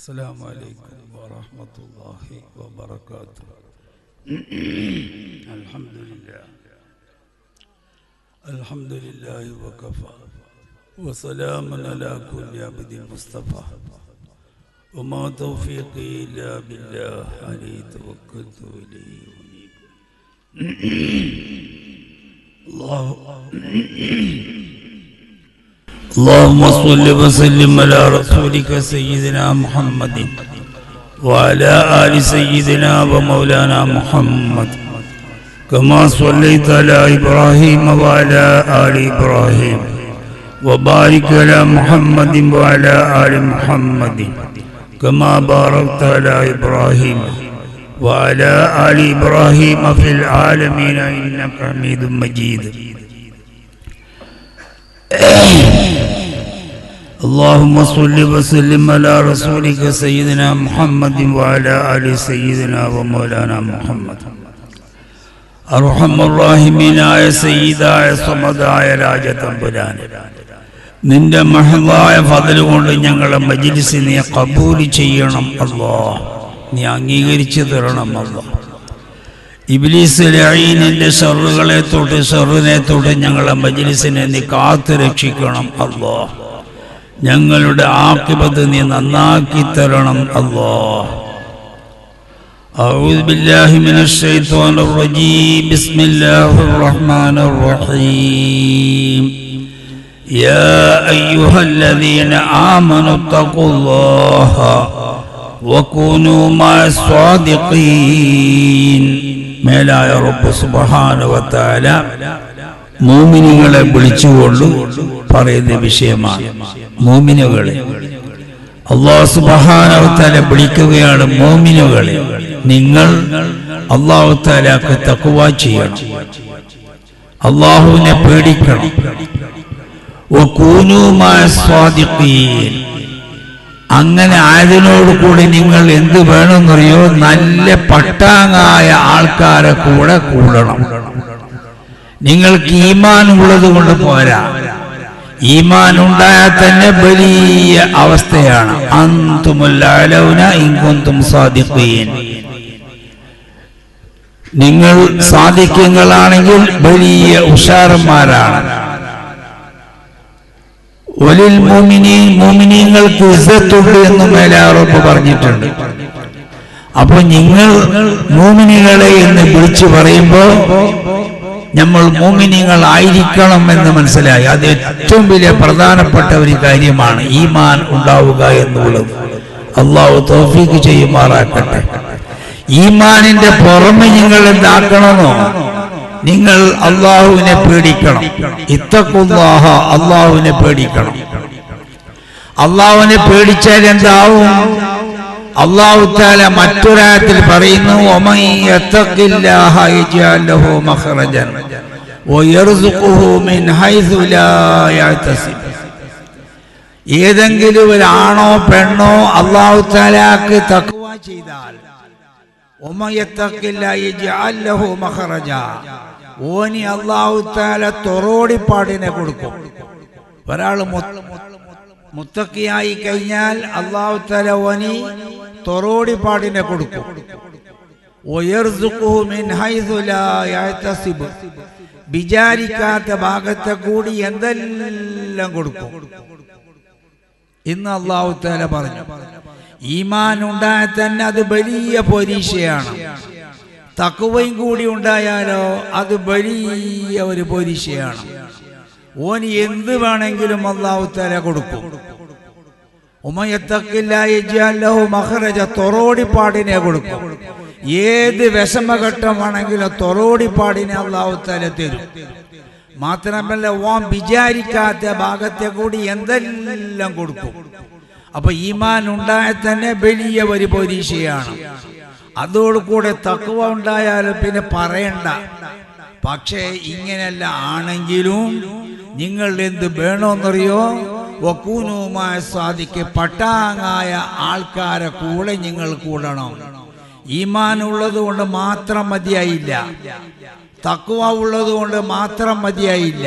السلام عليكم ورحمة الله وبركاته الحمد لله الحمد لله وكفى وسلام على كل عبد مصطفى وما توفيقي إلا بالله عليه توكلت إليه أنيب الله اللهم صل وسلم على رسولك سيدنا محمد وعلى آل سيدنا ومولانا محمد كما صليت على إبراهيم وعلى آل إبراهيم وبارك على محمد وعلى آل محمد كما باركت على إبراهيم وعلى آل إبراهيم في العالمين إنك حميد مجيد اللهم صل وسلم على رسولك سيدنا محمد وعلى آل سيدنا ومولانا محمد അർഹമുറാഹിമീനായ സയ്യിദായ സമതായ രാജതമ്പുരാൻ നിന്റെ മഹളായ ഫതല് കൊണ്ട് ഞങ്ങളെ മജിലിസ് നീ കബൂല് ചെയ്യണം അല്ലോ നീ അംഗീകരിച്ചു തരണം അല്ലോ ഇബ്ലീസ് ലഈനിന്റെ ഷറുകളെ തൊട്ട് ഷറിനെ തൊട്ട് ഞങ്ങളെ മജിലിസിനെ നീ കാത്തു രക്ഷിക്കണം അല്ലോ ഞങ്ങളുടെ ആക്കിബത്ത് നീ നന്നാക്കി തരണം അല്ലോ أعوذ بالله من الشيطان الرجيم بسم الله الرحمن الرحيم يا أيها الذين آمنوا اتقوا الله وكونوا مع الصادقين മേലായ റബ്ബ് സുബ്ഹാനഹു മൂമിനുകളെ വിളിച്ചുകൊണ്ട് പറയുന്ന വിഷയമാണ് മൂമിനുകളെ അള്ളാഹു സുബഹാനവത്താല വിളിക്കുകയാണ് മോമിനുകളെ നിങ്ങൾ അള്ളാഹു താലാക്ക് തക്കുവ ചെയ്യണം അള്ളാഹുവിനെ പേടിക്കണം അങ്ങനെ ആയതിനോട് കൂടി നിങ്ങൾ എന്ത് വേണമെന്നറിയോ നല്ല പട്ടാങ്ങായ ആൾക്കാരെ കൂടെ കൂടണം നിങ്ങൾക്ക് ഈമാൻ ഉള്ളത് കൊണ്ട് പോരാ ഈമാൻ ഉണ്ടായാൽ തന്നെ വലിയ അവസ്ഥയാണ് അന്തുമുല്ലൗന ഇങ്കുന്തും സാധിക്കുകയും നിങ്ങൾ സാധിക്കങ്ങളാണെങ്കിൽ വലിയ ഉഷാറന്മാരാണ് ഒലിൽ മോമിനി മോമിനിങ്ങൾക്ക് ഇസത്തുണ്ട് എന്ന് മേലാറപ്പ് പറഞ്ഞിട്ടുണ്ട് അപ്പൊ നിങ്ങൾ മോമിനികളെ എന്ന് വിളിച്ചു പറയുമ്പോ നമ്മൾ മോമിനികളായിരിക്കണം എന്ന് മനസ്സിലായി അത് ഏറ്റവും വലിയ പ്രധാനപ്പെട്ട ഒരു കാര്യമാണ് ഈമാൻ ഉണ്ടാവുക എന്നുള്ളത് അള്ളാഹു തോഫീക്ക് ചെയ്യുമാറാക്കട്ടെ ഈമാനിന്റെ പുറമെ നിങ്ങൾ എന്താക്കണമെന്നോ നിങ്ങൾ അള്ളാഹുവിനെ പേടിക്കണം ഇത്തക്കുല്ലാഹ അള്ളാഹുവിനെ പേടിക്കണം അള്ളാഹുവിനെ പേടിച്ചാൽ എന്താവും അള്ളാഹു താല മറ്റൊരായത്തിൽ പറയുന്നു ഏതെങ്കിലും ഒരു ആണോ പെണ്ണോ അള്ളാഹു താലാക്ക് തക്കുവ ചെയ്താൽ ഓനി അള്ളാഹു താല തൊറോടിപ്പാടിനെ കൊടുക്കും ഒരാൾ മുത്തക്കിയായി കഴിഞ്ഞാൽ അള്ളാഹു തല ഓനി തൊറോടിപ്പാടിനെ കൊടുക്കും വിചാരിക്കാത്ത ഭാഗത്തെ കൂടി എന്തെല്ലാം കൊടുക്കും ഇന്ന് അള്ളാഹു തല പറഞ്ഞു ഈമാൻ ഉണ്ടായാൽ തന്നെ അത് വലിയ പരീക്ഷയാണ് തക്കുവയും കൂടി ഉണ്ടായാലോ അത് വലിയ ഒരു പരീക്ഷയാണ് ഓന് എന്ത് വേണമെങ്കിലും അള്ളാഹു തല കൊടുക്കും മഹറജ തൊറോടിപ്പാടിനെ കൊടുക്കും ഏത് വിഷമഘട്ടമാണെങ്കിലും തൊറോടിപ്പാടിനെ അള്ളാഹു തല തരും മാത്രമല്ല ഓൻ വിചാരിക്കാത്ത ഭാഗത്തെ കൂടി എന്തെല്ലാം കൊടുക്കും അപ്പൊ ഈമാൻ ഉണ്ടായാൽ തന്നെ വലിയ ഒരു പരീക്ഷയാണ് അതോടുകൂടെ തക്കുവ ഉണ്ടായാലും പിന്നെ പറയണ്ട പക്ഷേ ഇങ്ങനെയല്ല ആണെങ്കിലും നിങ്ങൾ എന്ത് വേണമെന്നറിയോ വക്കൂനുമായ സാധിക്ക് പട്ടാങ്ങായ ആൾക്കാരെ കൂടെ നിങ്ങൾ കൂടണം ഈമാൻ ഉള്ളത് കൊണ്ട് മാത്രം മതിയായില്ല തക്കുവ ഉള്ളത് കൊണ്ട് മാത്രം മതിയായില്ല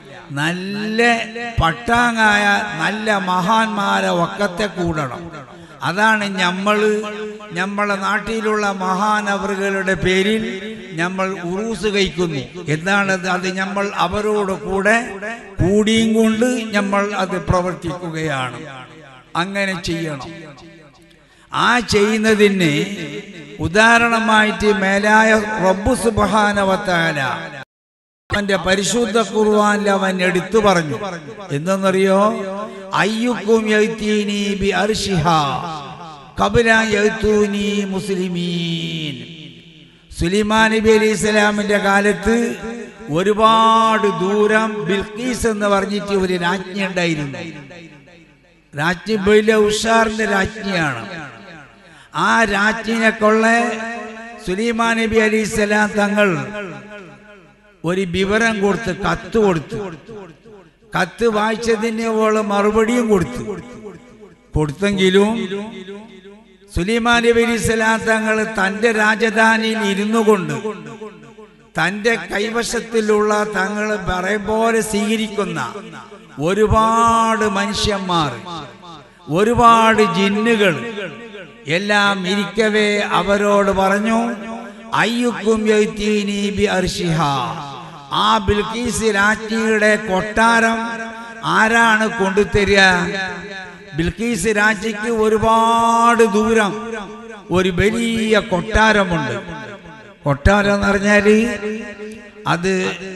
നല്ല പട്ടാങ്ങായ നല്ല മഹാന്മാരെ ഒക്കത്തെ കൂടണം അതാണ് നമ്മൾ നമ്മളെ നാട്ടിലുള്ള മഹാനവറുകളുടെ പേരിൽ നമ്മൾ ഉറൂസ് കഴിക്കുന്നു എന്താണത് അത് നമ്മൾ അവരോട് കൂടെ കൂടിയും കൊണ്ട് നമ്മൾ അത് പ്രവർത്തിക്കുകയാണ് അങ്ങനെ ചെയ്യണം ആ ചെയ്യുന്നതിന് ഉദാഹരണമായിട്ട് മേലായ റബ്ബു സുബാനവത്താല അവന്റെ പരിശുദ്ധ ഖുർആനിൽ അവൻ എടുത്തു പറഞ്ഞു എന്തെന്നറിയോ അയ്യുക്കും യഅ്തീനി ബി അർശിഹാ ഖബല യഅ്തൂനി മുസ്ലിമീൻ സുലൈമാൻ നബി അലൈഹി സ്വലാമിന്റെ കാലത്ത് ഒരുപാട് ദൂരം ബിൽക്കീസ് എന്ന് പറഞ്ഞിട്ട് ഒരു രാജ്ഞി ഉണ്ടായിരുന്നു രാജ്ഞി വലിയ ഉഷാറിന്റെ രാജ്ഞിയാണ് ആ രാജ്ഞിനെ കൊള്ള സുലൈമാൻ നബി അലൈഹി സ്വലാം തങ്ങൾ ഒരു വിവരം കൊടുത്ത് കത്ത് കൊടുത്തു കത്ത് വായിച്ചതിന് ഓള് മറുപടിയും കൊടുത്തു കൊടുത്തെങ്കിലും സുലൈമാൻ നബി അലൈഹി സ്വലാം തങ്ങൾ തന്റെ രാജധാനിയിൽ ഇരുന്നു കൊണ്ട് തന്റെ കൈവശത്തിലുള്ള തങ്ങൾ പറയും പോലെ സ്വീകരിക്കുന്ന ഒരുപാട് മനുഷ്യന്മാർ ഒരുപാട് ജിന്നുകൾ എല്ലാം ഇരിക്കവേ അവരോട് പറഞ്ഞു അയ്യുക്കും യൗത്തീനി ബി അർഷിഹ ആ ബിൽക്കീസ് രാജ്ഞിയുടെ കൊട്ടാരം ആരാണ് കൊണ്ടുതരിക ബിൽക്കീസ് രാജ്ഞിക്ക് ഒരുപാട് ദൂരം ഒരു വലിയ കൊട്ടാരമുണ്ട് കൊട്ടാരം എന്ന് പറഞ്ഞാല് അത്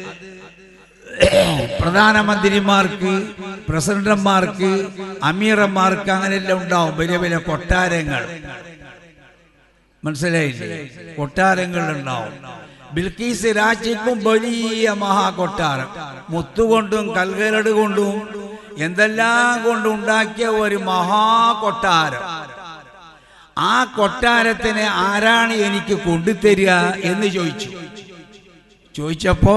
പ്രധാനമന്ത്രിമാർക്ക് പ്രസിഡന്റന്മാർക്ക് അമീറന്മാർക്ക് അങ്ങനെയെല്ലാം ഉണ്ടാവും വലിയ വലിയ കൊട്ടാരങ്ങൾ മനസ്സിലായില്ലേ കൊട്ടാരങ്ങൾ ഉണ്ടാവും ബിൽക്കീസ് രാജ്യക്കും വലിയ മഹാകൊട്ടാരം മുത്തുകൊണ്ടും കൽകരട് കൊണ്ടും എന്തെല്ലാം കൊണ്ടും ഉണ്ടാക്കിയ ഒരു മഹാകൊട്ടാരം ആ കൊട്ടാരത്തിന് ആരാണ് എനിക്ക് കൊണ്ടുതരിക എന്ന് ചോദിച്ചു ചോദിച്ചപ്പോ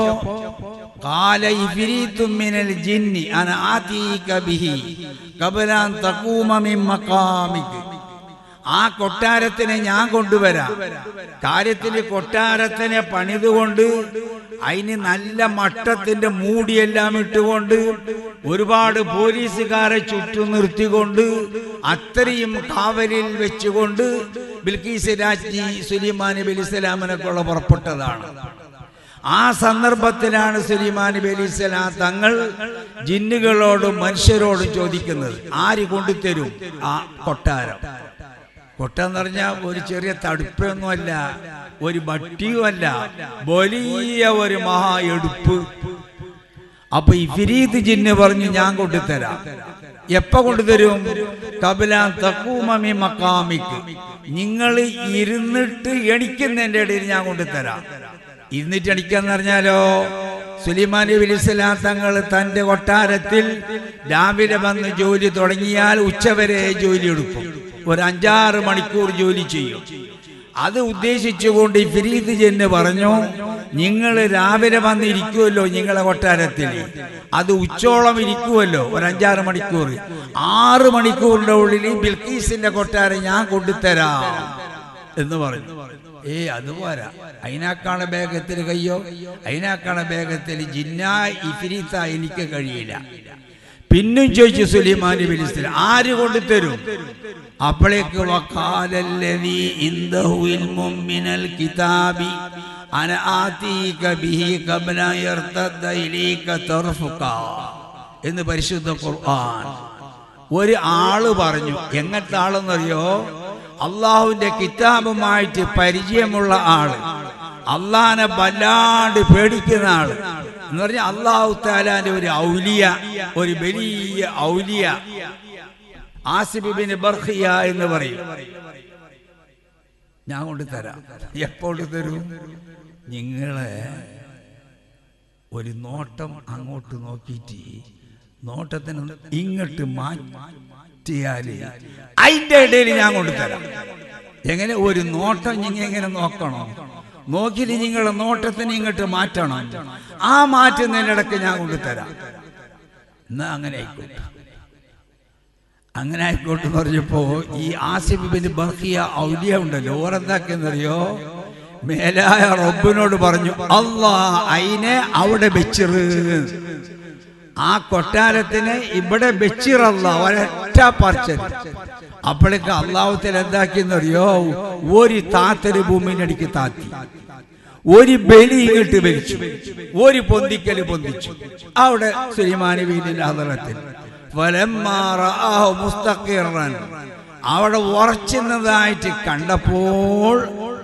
കാല ഇഫിരീത്തും മിനൽ ജിന്നി അന ആതീക ബിഹി കബലാൻ തഖൂമ മിൻ മഖാമിക് ആ കൊട്ടാരത്തിനെ ഞാൻ കൊണ്ടുവരാം കാര്യത്തിന് കൊട്ടാരത്തിനെ പണിതുകൊണ്ട് അതിന് നല്ല മട്ടത്തിന്റെ മൂടിയെല്ലാം ഇട്ടുകൊണ്ട് ഒരുപാട് പോലീസുകാരെ ചുറ്റും നിർത്തിക്കൊണ്ട് അത്രയും കാവലിൽ വെച്ചുകൊണ്ട് ബിൽക്കീസ് രാജ്ഞി സുലൈമാൻ നബി അലി സ്വലാമിനൊക്കെയുള്ള പുറപ്പെട്ടതാണ് ആ സന്ദർഭത്തിലാണ് സുലൈമാൻ നബി അലി സ്വലാം തങ്ങൾ ജിന്നുകളോടും മനുഷ്യരോടും ചോദിക്കുന്നത് ആര് കൊണ്ടുതരും ആ കൊട്ടാരം കൊട്ടെന്ന് പറഞ്ഞാൽ ഒരു ചെറിയ തടുപ്പൊന്നുമല്ല ഒരു ബട്ടിയുമല്ല വലിയ ഒരു മഹാ എടുപ്പ് അപ്പൊ ഈ ഫിരീദ് ജിന്ന് പറഞ്ഞു ഞാൻ കൊണ്ടുതരാം എപ്പ കൊണ്ടുതരും കപിലാം തക്കൂമമി മക്കാമിക്ക് നിങ്ങൾ ഇരുന്നിട്ട് എണിക്കുന്നതിന്റെ ഇടയിൽ ഞാൻ കൊണ്ടുതരാം ഇരുന്നിട്ട് എണിക്കാന്ന് പറഞ്ഞാലോ സുലൈമാൻ നബി അലൈഹി സ്വലാം തങ്ങൾ തന്റെ കൊട്ടാരത്തിൽ രാവിലെ വന്ന് ജോലി തുടങ്ങിയാൽ ഉച്ചവരെ ജോലി എടുക്കും ഒരു അഞ്ചാറ് മണിക്കൂർ ജോലി ചെയ്യും അത് ഉദ്ദേശിച്ചുകൊണ്ട് ഈ ഫിരീദ് ജെന്ന് പറഞ്ഞു നിങ്ങൾ രാവിലെ വന്ന് ഇരിക്കുമല്ലോ നിങ്ങളെ കൊട്ടാരത്തിൽ അത് ഉച്ചോളം ഇരിക്കുമല്ലോ ഒരു അഞ്ചാറ് മണിക്കൂർ ആറ് മണിക്കൂറിന്റെ ഉള്ളിൽ ബിൽക്കീസിന്റെ കൊട്ടാരം ഞാൻ കൊണ്ടുതരാം എന്ന് പറഞ്ഞു ഏ അത് പോരാ അതിനാക്കാണ വേഗത്തിൽ കയ്യോ അതിനാക്കാണ വേഗത്തിൽ ജിന്ന ഇഫിരീത്ത എനിക്ക് കഴിയില്ല പിന്നും ചോദിച്ചു സുലൈമാൻ നബി അലൈഹി സ്വലാം ആര് കൊണ്ടുതരും അപ്പോഴേക്ക് വഖാലല്ലദീ ഇൻദഹു ഇൽമും മിനൽ കിതാബി അന ആതീക ബിഹി ഖബ്ല യർതദ്ദ ഇലൈക തർഫുക എന്ന് പരിശുദ്ധ ഖുർആൻ ഒരു ആള് പറഞ്ഞു എങ്ങനത്തെ ആളെന്നറിയോ അള്ളാഹുവിന്റെ കിതാബുമായിട്ട് പരിചയമുള്ള ആള് അള്ളാഹിനെ വല്ലാണ്ട് പേടിക്കുന്ന ആള് എന്ന് പറഞ്ഞാൽ അള്ളാഹു താലാന്റെ ഒരു ഔലിയ ഒരു വലിയ ഔലിയ ആസിബിബിന് ബർഹിയ എന്ന് പറയും ഞാൻ കൊണ്ട് തരാം എപ്പോൾ തരും നിങ്ങളെ ഒരു നോട്ടം അങ്ങോട്ട് നോക്കിയിട്ട് നോട്ടത്തിന് ഇങ്ങോട്ട് മാറ്റിയാല് അതിന്റെ ഇടയിൽ ഞാൻ കൊണ്ടുതരാം എങ്ങനെ ഒരു നോട്ടം നിങ്ങൾ എങ്ങനെ നോക്കണം നോക്കിയിട്ട് നിങ്ങളെ നോട്ടത്തിന് ഇങ്ങോട്ട് മാറ്റണം ആ മാറ്റുന്നതിനിടക്ക് ഞാൻ കൊണ്ടുതരാം എന്നാ അങ്ങനെ ആയിക്കോട്ടെ അങ്ങനെ ആയിക്കോട്ടെ എന്ന് പറഞ്ഞപ്പോ ഈ ആസിബിബിന് ബർഹിയ ഔലിയ ഉണ്ടല്ലോ ഓരെന്താക്കെന്നറിയോ മേലായ റബ്ബിനോട് പറഞ്ഞു അള്ളാ അയിനെ അവിടെ വെച്ചിറ് ആ കൊട്ടാരത്തിന് ഇവിടെ വെച്ചിറല്ല ഒരൊറ്റ പറിച്ചത് അപ്പോഴേക്ക് അള്ളാഹുത്തിൽ എന്താക്കിയെന്നറിയോ ഒരു താത്തര് ഭൂമിനടിക്ക് താത്തി ഒരു ബലി ഇങ്ങോട്ട് വലിച്ചു ഒരു പൊന്തിക്കല് പൊന്തിച്ചു അവിടെ സുലിമാനി വീടിന്റെ അതളത്തിൽ മുസ്തഖിറൻ അവിടെ ഉറച്ചുന്നതായിട്ട് കണ്ടപ്പോൾ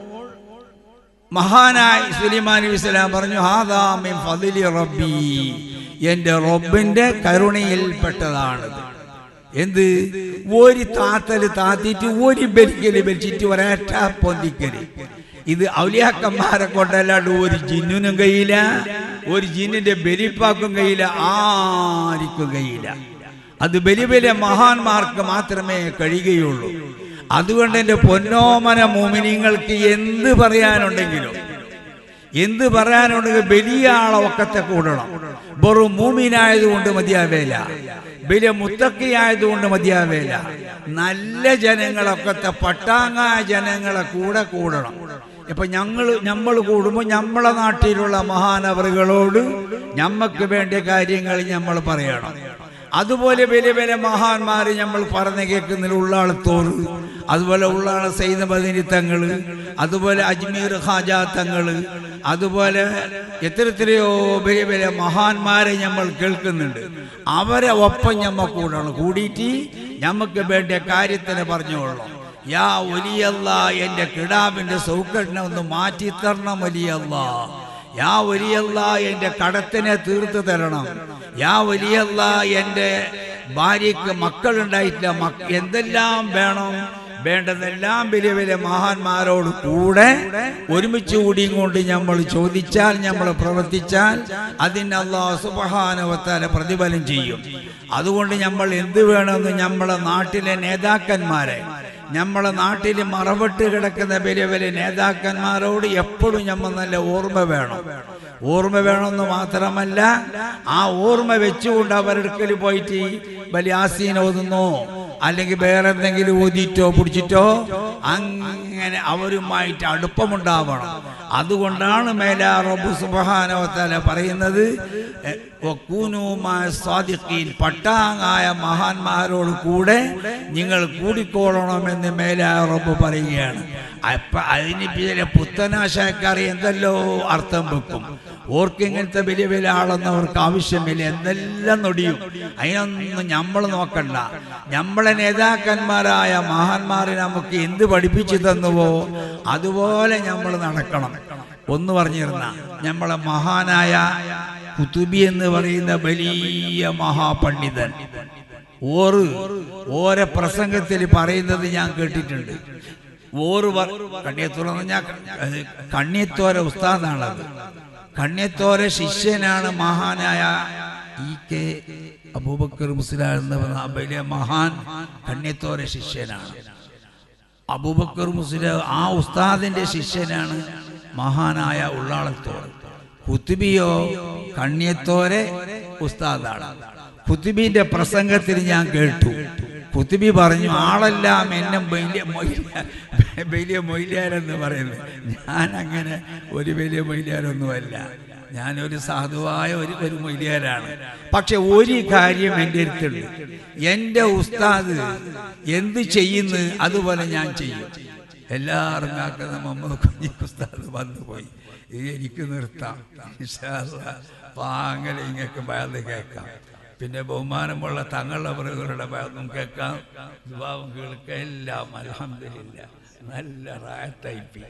മഹാനായ സുലിമാൻ നബി സ്വലാം പറഞ്ഞു ഹാദാമിൻ ഫദിലി റബ്ബി എൻ്റെ റബ്ബിന്റെ കരുണയിൽപ്പെട്ടതാണിത് എന്ത് ഒരു താത്തല് താത്തിയിട്ട് ഒരു ബലിക്കല് വലിച്ചിട്ട് ഒരേറ്റ പൊന്തിക്കല് ഇത് ഔലിയാക്കന്മാരെ കൊണ്ടല്ലാണ്ട് ഒരു ജിന്നിനും കഴിയില്ല ഒരു ജിന്നിന്റെ ബലിപ്പാക്കും കഴിയില്ല ആർക്കും കഴിയില്ല അത് ബലി വലിയ മഹാന്മാർക്ക് മാത്രമേ കഴിയുകയുള്ളൂ അതുകൊണ്ട് എൻ്റെ പൊന്നോമന മോമിനിങ്ങൾക്ക് എന്ത് പറയാനുണ്ടെങ്കിലും എന്ത് പറയാനുണ്ടെങ്കിൽ വലിയ ആളെ ഒക്കത്തെ കൂടണം വെറും മൂമിനായതുകൊണ്ട് മതിയാവേല വലിയ മുത്തക്കിയായതുകൊണ്ട് മതിയാവേല നല്ല ജനങ്ങളൊക്കത്തെ പട്ടാങ്ങായ ജനങ്ങളെ കൂടെ കൂടണം ഇപ്പൊ ഞങ്ങൾ നമ്മൾ കൂടുമ്പോൾ നമ്മളെ നാട്ടിലുള്ള മഹാനവറുകളോട് ഞമ്മക്ക് വേണ്ട കാര്യങ്ങൾ നമ്മൾ പറയണം അതുപോലെ വലിയ വലിയ മഹാന്മാർ നമ്മൾ പറഞ്ഞു കേൾക്കുന്നതിൽ ഉള്ളാളത്തോറ് അതുപോലെ ഉള്ളാള സൈന ബദിനി തങ്ങള് അതുപോലെ അജ്മീർ ഖാജ തങ്ങള് അതുപോലെ എത്ര എത്രയോ വലിയ വലിയ മഹാന്മാരെ നമ്മൾ കേൾക്കുന്നുണ്ട് അവരെ ഒപ്പം ഞമ്മ കൂടണം കൂടിയിട്ട് ഞമ്മക്ക് വേണ്ട കാര്യത്തിന് പറഞ്ഞോളണം യാ വലിയല്ല എൻ്റെ കിടാവിൻ്റെ സൗകര്യം ഒന്ന് മാറ്റി തരണം വലിയല്ല യാ വലിയല്ല എൻ്റെ കടത്തിനെ തീർത്ത് തരണം യാ വലിയല്ല എൻ്റെ ഭാര്യയ്ക്ക് മക്കളുണ്ടായിട്ടില്ല മക്ക എന്തെല്ലാം വേണം വേണ്ടതെല്ലാം വലിയ വലിയ മഹാന്മാരോട് കൂടെ ഒരുമിച്ച് കൂടിയും കൊണ്ട് നമ്മൾ ചോദിച്ചാൽ നമ്മൾ പ്രവർത്തിച്ചാൽ അതിന് അള്ളാഹു സുബഹാനുവത്താല പ്രതിഫലം ചെയ്യും അതുകൊണ്ട് നമ്മൾ എന്ത് വേണമെന്ന് നമ്മളെ നാട്ടിലെ നേതാക്കന്മാരെ നമ്മളെ നാട്ടിൽ മറവിട്ട് കിടക്കുന്ന വലിയ വലിയ നേതാക്കന്മാരോട് എപ്പോഴും നമ്മൾ നല്ല ഓർമ്മ വേണം ഓർമ്മ വേണമെന്ന് മാത്രമല്ല ആ ഓർമ്മ വെച്ചുകൊണ്ട് അവരെടുക്കൽ പോയിട്ട് വലിയ ആസീന ഓതുന്നോ അല്ലെങ്കിൽ വേറെ എന്തെങ്കിലും ഓതിയിട്ടോ പിടിച്ചിട്ടോ അങ്ങനെ അവരുമായിട്ട് അടുപ്പമുണ്ടാവണം അതുകൊണ്ടാണ് മേല റബ്ബു സുബഹാനവത്തല പറയുന്നത് എ, വക്കൂനുമാ സ്വാദിഖീൻ പട്ടാങ്ങായ മഹാന്മാരോട് കൂടെ നിങ്ങൾ കൂടിക്കോളണമെന്ന് മേല റബ്ബ് പറയുകയാണ് അപ്പൊ അതിന് ചില പുത്തനാശാക്കാർ എന്തല്ലോ അർത്ഥം വെക്കും ഓർക്ക് ഇങ്ങനത്തെ വലിയ വലിയ ആളെന്നവർക്ക് ആവശ്യമില്ല എന്തെല്ലാം നൊടിയും അതിനൊന്നും നമ്മൾ നോക്കണ്ട നമ്മളെ നേതാക്കന്മാരായ മഹാന്മാരെ നമുക്ക് എന്ത് പഠിപ്പിച്ചു തന്നുവോ അതുപോലെ നമ്മൾ നടക്കണം ഒന്ന് പറഞ്ഞിരുന്ന നമ്മളെ മഹാനായ കുത്തുബി എന്ന് പറയുന്ന വലിയ മഹാപണ്ഡിതൻ ഓറ് ഓരോ പ്രസംഗത്തിൽ പറയുന്നത് ഞാൻ കേട്ടിട്ടുണ്ട് ഓറ് പ- കണ്ണിയത്തോര എന്ന് പറഞ്ഞാൽ കണ്ണിയത്തോര ഉസ്താദാണത് കണ്ണിയത്തോര ശിഷ്യനാണ് മഹാനായ ഇ കെ അബൂബക്കർ മുസ്ലാം എന്ന് പറഞ്ഞ വലിയ മഹാൻ കണ്ണിയത്തോര ശിഷ്യനാണ് അബൂബക്കർ മുസ്ലിം ആ ഉസ്താദിന്റെ ശിഷ്യനാണ് മഹാനായ ഉള്ളാളത്തോർ കുത്തുബിയോ കണ്ണിയത്തോരെ ഉസ്താദാണ് കുത്തുബിന്റെ പ്രസംഗത്തിൽ ഞാൻ കേട്ടു കുത്തുബി പറഞ്ഞു ആളെല്ലാം എന്നെ വലിയ മൊയ്ല- വലിയ മൊയ്ലാരെന്ന് പറയുന്നത് ഞാൻ അങ്ങനെ ഒരു വലിയ മൊയ്ലാരൊന്നുമല്ല ഞാനൊരു സാധുവായ ഒരു ഒരു മൊയ്ലിയാരാണ് പക്ഷെ ഒരു കാര്യം എൻ്റെ അടുത്തുണ്ട് എൻ്റെ ഉസ്താദ് എന്ത് ചെയ്യുന്നു അതുപോലെ ഞാൻ ചെയ്യും എല്ലാവരും കാക്കുന്ന മുഹമ്മദ് കുഞ്ഞി ഉസ്താദ് വന്നുപോയി ഇത് എനിക്ക് നിർത്താം ഇൻഷാ അല്ലാ. പാങ്ങനെ ഇങ്ങക്ക് ഭയന്ന് കേൾക്കാം പിന്നെ ബഹുമാനമുള്ള തങ്ങളുടെ പ്രകളുടെ ഭയന്നും കേൾക്കാം വിവാഹം കേൾക്കാം എല്ലാം അലഹമില്ല നല്ല റായത്തൈപ്പി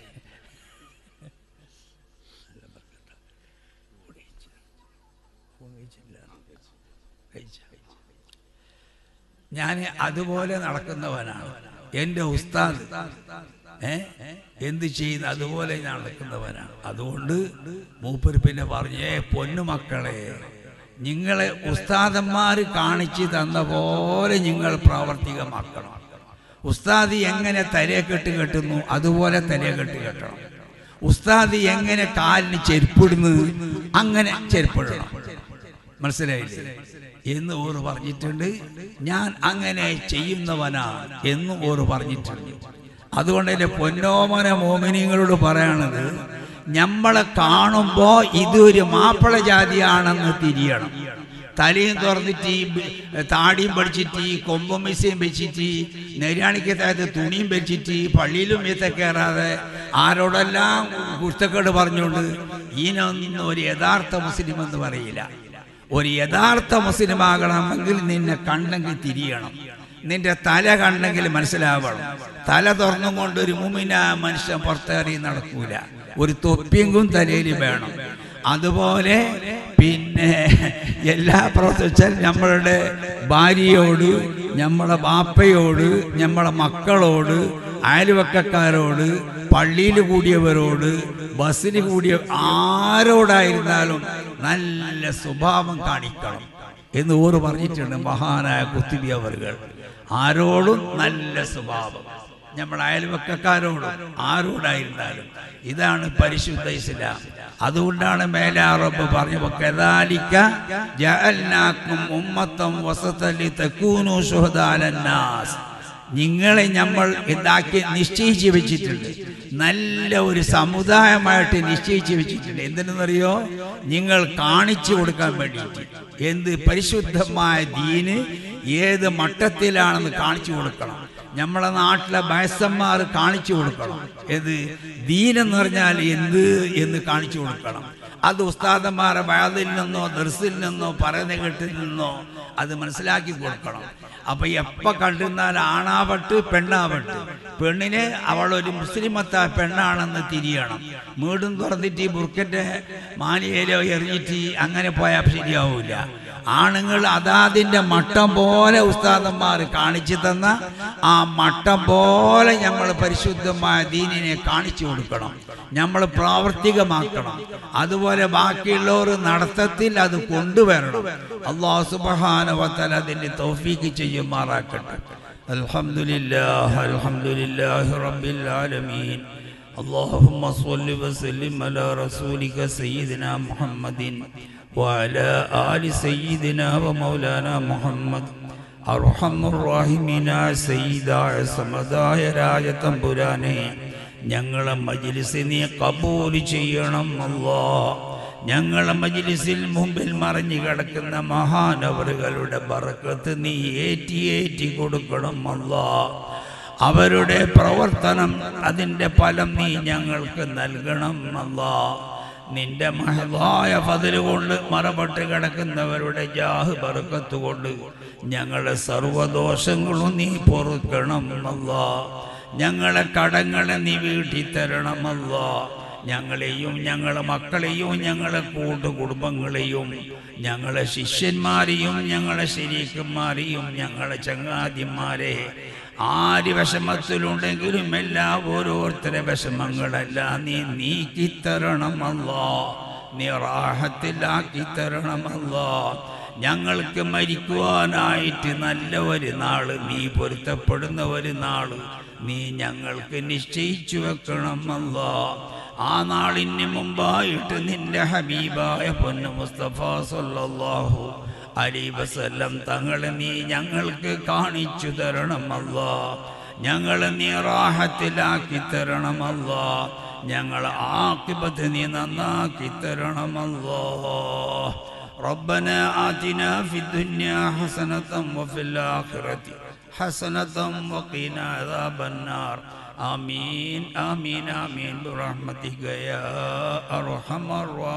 ഞാൻ അതുപോലെ നടക്കുന്നവനാണ് എൻ്റെ ഉസ്താദ് ഏ എന്ത് ചെയ്യുന്ന അതുപോലെ നടക്കുന്നവനാണ് അതുകൊണ്ട് മൂപ്പര് പിന്നെ പറഞ്ഞു ഏ പൊന്നുമക്കളെ നിങ്ങളെ ഉസ്താദന്മാർ കാണിച്ചു തന്ന പോലെ നിങ്ങൾ പ്രാവർത്തികമാക്കണം ഉസ്താദ് എങ്ങനെ തലയെക്കെട്ട് കെട്ടുന്നു അതുപോലെ തലയെക്കെട്ട് കെട്ടണം ഉസ്താദ് എങ്ങനെ കാലിന് ചെരുപ്പിടുന്നു അങ്ങനെ ചെരുപ്പിടണം മനസ്സിലായില്ലേ എന്ന് ഓറ് പറഞ്ഞിട്ടുണ്ട് ഞാൻ അങ്ങനെ ചെയ്യുന്നവനാ എന്നും ഓറ് പറഞ്ഞിട്ടുണ്ട് അതുകൊണ്ട് എൻ്റെ പൊന്നോമന മോമിനിങ്ങളോട് പറയണത് നമ്മളെ കാണുമ്പോൾ ഇതൊരു മാപ്പിള ജാതിയാണെന്ന് തിരിയണം തലയും തുറന്നിട്ട് ഈ ബി- താടിയും പഠിച്ചിട്ട് കൊമ്പും മിസയും വെച്ചിട്ട് നെര്യാണിക്കത്തായത് തുണിയും വെച്ചിട്ട് പള്ളിയിലും മീത്ത കയറാതെ ആരോടെല്ലാം കുരുത്തക്കേട് പറഞ്ഞുകൊണ്ട് ഈനൊന്നും ഒരു യഥാർത്ഥ മുസ്ലിം എന്ന് പറയില്ല ഒരു യഥാർത്ഥ മുസ്ലിം ആകണമെങ്കിൽ നിന്നെ കണ്ടെങ്കിൽ തിരിയണം നിന്റെ തല കണ്ടെങ്കിൽ മനസ്സിലാവണം തല തുറന്നും കൊണ്ട് ഒരു മുമിന മനുഷ്യൻ പുറത്തേറി നടക്കൂല ഒരു തൊപ്പിയെങ്കും തലയിൽ വേണം അതുപോലെ പിന്നെ എല്ലാ പ്രവർത്തിച്ചാൽ നമ്മളുടെ ഭാര്യയോട് നമ്മളെ ബാപ്പയോട് നമ്മളെ മക്കളോട് അയൽവക്കക്കാരോട് പള്ളിയിൽ കൂടിയവരോട് ബസ്സിൽ കൂടിയ ആരോടായിരുന്നാലും നല്ല സ്വഭാവം കാണിക്കണം എന്ന് ഓറ് പറഞ്ഞിട്ടുണ്ട് മഹാനായ കുത്തിബി അവറുകൾ ആരോടും നല്ല സ്വഭാവം നമ്മൾ അയൽവക്കക്കാരോടും ആരോടായിരുന്നാലും ഇതാണ് പരിശുദ്ധ ഇസ്ലാം അതുകൊണ്ടാണ് മേലാറബ് പറഞ്ഞപ്പോ കദാലിക്ക ജഅൽനാക്കും ഉമ്മത്തം വസതലി തകൂനു ശുഹദാലന്നാസ് നിങ്ങളെ നമ്മൾ എന്താക്കി നിശ്ചയിച്ച് വെച്ചിട്ടുണ്ട് നല്ല ഒരു സമുദായമായിട്ട് നിശ്ചയിച്ച് വെച്ചിട്ടുണ്ട് എന്തിനെന്നറിയോ നിങ്ങൾ കാണിച്ചു കൊടുക്കാൻ വേണ്ടിയിട്ട് എന്ത് പരിശുദ്ധമായ ദീന് ഏത് മട്ടത്തിലാണെന്ന് കാണിച്ചു കൊടുക്കണം നമ്മളെ നാട്ടിലെ വയസ്സന്മാർ കാണിച്ചു കൊടുക്കണം ഏത് ദീനെന്ന് പറഞ്ഞാൽ എന്ത് എന്ന് കാണിച്ചു കൊടുക്കണം അത് ഉസ്താദന്മാരെ വയതിൽ നിന്നോ ദർസിൽ നിന്നോ പറയുന്ന കേട്ടിൽ നിന്നോ അത് മനസ്സിലാക്കി കൊടുക്കണം അപ്പൊ എപ്പ കണ്ടിരുന്നാൽ ആണാവട്ട് പെണ്ണാവട്ട് പെണ്ണിന് അവൾ ഒരു മുസ്ലിമത്ത പെണ്ണാണെന്ന് തിരിയണം വീടും തുറന്നിട്ട് ഈ ബുർക്കന്റെ മാലിയയിലോ എറിഞ്ഞിട്ട് അങ്ങനെ പോയാൽ ശരിയാവൂല ആണുങ്ങൾ അതാതിന്റെ മട്ടം പോലെ ഉസ്താദന്മാർ കാണിച്ചു തന്ന ആ മട്ടം പോലെ നമ്മൾ പരിശുദ്ധമായ ദീനിനെ കാണിച്ചു കൊടുക്കണം നമ്മൾ പ്രാവർത്തികമാക്കണം അതുപോലെ ബാക്കിയുള്ളവർ നടത്തത്തിൽ അത് കൊണ്ടുവരണം അള്ളാഹു സുബഹാനവത്തൽ അതിന്റെ തൗഫീക്ക് ചെയ്യുമാറാക്കട്ടെ അൽഹംദുലില്ലാഹ് അൽഹംദുലില്ലാഹി റബ്ബിൽ ആലമീൻ اللهم صل وسلم على رسولك سيدنا محمد وعلى آل سيدنا ومولانا محمد അർഹം റാഹിമീനായ സയ്യിദായ സമദായ രാജതമ്പുരാനെ ഞങ്ങളെ മജ്ലിസ് നീ കബൂൽ ചെയ്യണം അല്ലാ ഞങ്ങളെ മജ്ലിസിൽ മുമ്പിൽ മറിഞ്ഞു കിടക്കുന്ന മഹാനവറുകളുടെ ബറക്കത്ത് നീ ഏറ്റി ഏറ്റി കൊടുക്കണം അല്ലാ അവരുടെ പ്രവർത്തനം അതിൻ്റെ ഫലം നീ ഞങ്ങൾക്ക് നൽകണം അല്ലാ നിന്റെ മഹതായ ഫതില് കൊണ്ട് മറപട്ട് കിടക്കുന്നവരുടെ ജാഹ് ബർക്കത്ത് കൊണ്ട് ഞങ്ങളെ സർവദോഷങ്ങളും നീ പൊറുക്കണം അല്ലാ ഞങ്ങളെ കടങ്ങളെ നീ വീട്ടി തരണമല്ലാ ഞങ്ങളെയും ഞങ്ങളെ മക്കളെയും ഞങ്ങളെ കൂട്ടുകുടുംബങ്ങളെയും ഞങ്ങളെ ശിഷ്യന്മാരെയും ഞങ്ങളെ ശരീക്കന്മാരെയും ഞങ്ങളെ ചങ്ങാതിമാരെ ആര് വിഷമത്തിലുണ്ടെങ്കിലും എല്ലാ ഓരോരുത്തരെ വിഷമങ്ങളെല്ലാം നീ നീക്കിത്തരണമല്ലോ നീ റാഹത്തിലാക്കി തരണമല്ലോ ഞങ്ങൾക്ക് മരിക്കുവാനായിട്ട് നല്ല ഒരു നാള് നീ പൊരുത്തപ്പെടുന്ന ഒരു നാള് നീ ഞങ്ങൾക്ക് നിശ്ചയിച്ചു വെക്കണമല്ലോ ആ നാളിന് മുമ്പായിട്ട് നിന്റെ ഹബീബായ പൊന്നു മുസ്തഫ സല്ലല്ലാഹു അലൈഹി വസല്ലം തങ്ങളെ നീ ഞങ്ങൾക്ക് കാണിച്ചു തരണമല്ലോ ഞങ്ങളെ നീ റാഹത്തിലാക്കി തരണമല്ലോ ഞങ്ങളെ ആക്കിബത്ത് നീ നന്നാക്കി തരണമല്ലോ ربنا آتنا في الدنيا حسنة وفي الآخرة حسنة وقنا عذاب النار آمين آمين آمين برحمتك يا أرحم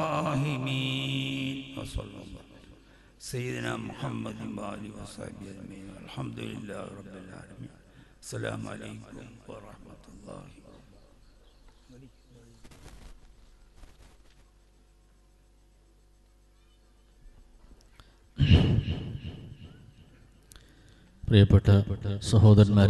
الراحمين وصلى الله سيدنا محمد وآله وصحبه أجمعين الحمد لله رب العالمين السلام عليكم ورحمة الله പ്രിയപ്പെട്ട സഹോദരന്മാർ